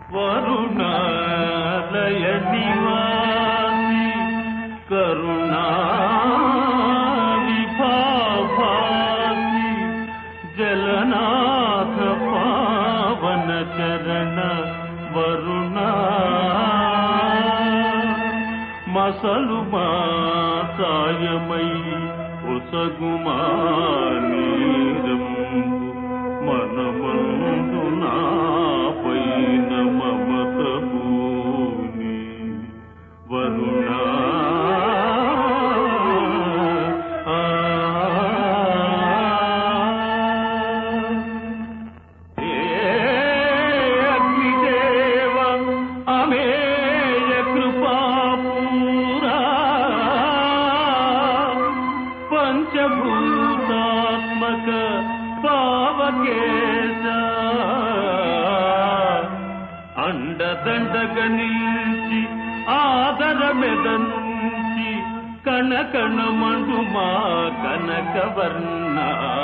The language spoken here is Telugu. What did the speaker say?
వరుణాలయ నివాసి కరుణా విభావాసి జలనాథ పావన చరణ వరుణా మసలు మా సాయమై ఉసగుమా నీరంబు మనమందు నా పైన మమత భూని వరుణా ఆ, ఏ అగ్నిదేవ అమేయ కృపాపూరా పంచభూతాత్మక పావకేశ అండదండగ నిలిచి ఆదర మెద నుంచి కణ కణ మండు మా కనక వర్ణ